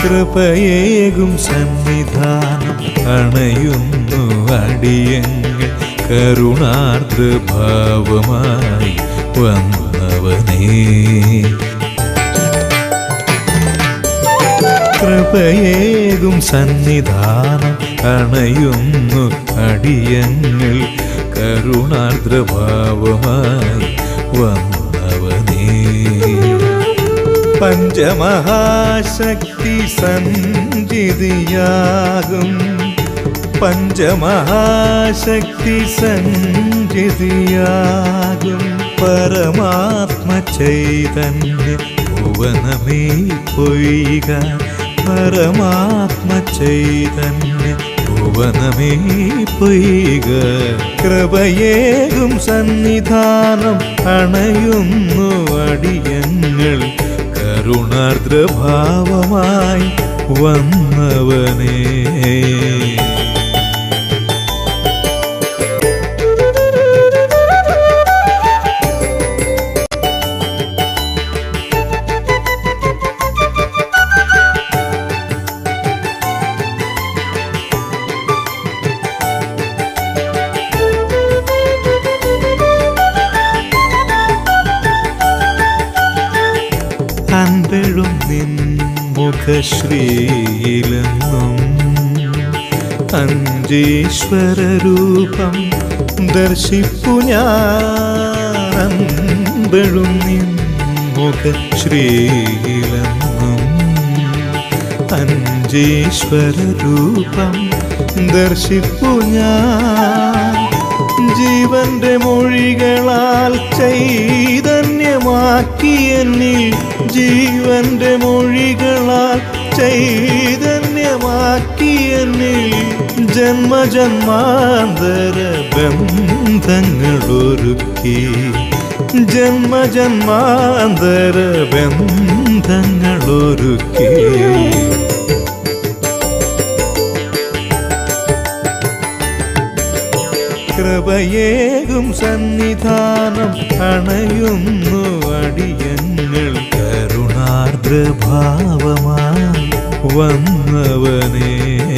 കൃപയേകും സന്നിധാനം അണയുന്നു അടിയങ്ങൾ കരുണാർദ്രഭാവമായി വന്നവനേ കൃപയേകും സന്നിധാനം അണയുന്നു അടിയങ്ങൾ കരുണാർദ്രഭാവമായി വന്നവനേ പഞ്ചമഹാശക്തി സഞ്ചിതിയാകും പഞ്ചമഹാശക്തി സഞ്ചിതിയാകും പരമാത്മ ചൈതന്യ ഭുവനമേ പൊയ്ക പരമാത്മ ചൈതന്യ ഭുവനമേ പൊയ്ക കൃപയേകും സന്നിധാനം അണയുന്നു അടിയങ്ങൾ കരുണാർദ്രഭാവമായി വന്നവനേ അൻപെഴും നിൻ മുഖശ്രീയിലെന്നും അഞ്ചീശ്വര രൂപം ദർശിപ്പു ഞാൻ അൻപെഴും നിൻ മുഖശ്രീയിലെന്നും അഞ്ചീശ്വര രൂപം ദർശിപ്പു ഞാൻ ജീവന്റെ മൊഴികളാൽ ചൈതന്യമാക്കി എന്നിൽ ജീവന്റെ മൊഴികളാൽ ചൈതന്യമാക്കി എന്നിൽ ജന്മജന്മാന്തര ബന്ധങ്ങളൊരുക്കി ജന്മജന്മാന്തര ബന്ധങ്ങളൊരുക്കി കൃപയേകും സന്നിധാനം അണയുന്നു അടിയങ്ങൾ കരുണാർദ്രഭാവമായി വന്നവനേ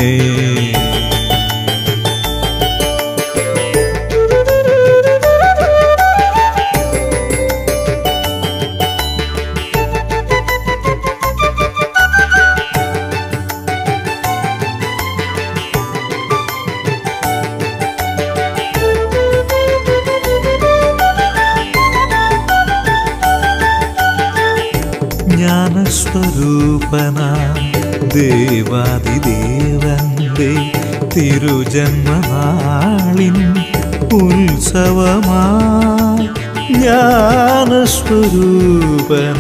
ജ്ഞാനസ്വരൂപന ദേവാദിദേവന്റെ തിരുജന്മനാളിൻ ഉത്സവമായി ജ്ഞാനസ്വരൂപന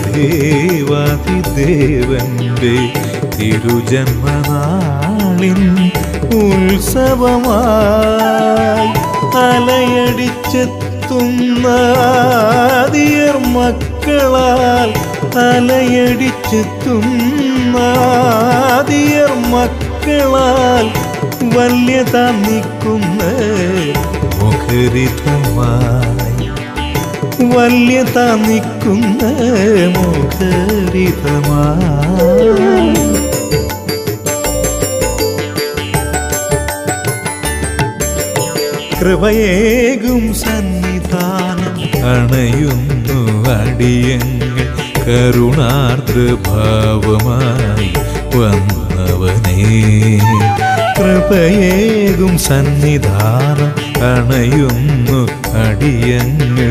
ദേവാദിദേവന്റെ തിരുജന്മനാളിൻ ഉത്സവമായി അലയടിച്ചെത്തുന്ന ആദിയർ മക്കളാൽ അലയടിച്ചെത്തുന്ന ആദിയർ മക്കളാൽ വല്യത നിൽക്കുന്ന മുഖരിതമായി വല്യത നിൽക്കുന്ന മുഖരിതമായി കൃപയേകും സന്നിധാനം അണയുന്നു അടിയങ്ങൾ കരുണാർദ്രഭാവമായി വന്നവനേ കൃപയേകും സന്നിധാനം അണയുന്നു അടിയങ്ങൾ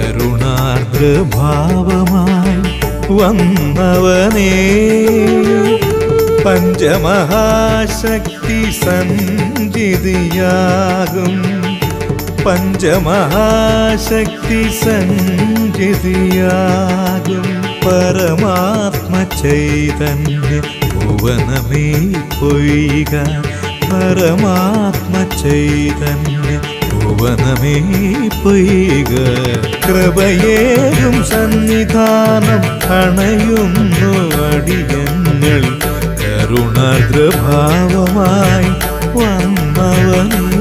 കരുണാർദ്രഭാവമായി വന്നവനേ പഞ്ചമഹാശക്തി സഞ്ചിതിയാകും പഞ്ചമഹാശക്തി സഞ്ചിതിയാകും പരമാത്മ ചൈതന്യ ഭുവനമേ പൊയ്ക പരമാത്മ ചൈതന്യ ഭുവനമേ പൊയ്ക കൃപയേകും സന്നിധാനം അണയുന്നു അടിയങ്ങൾ കരുണാർദ്രഭാവമായി വന്നവൻ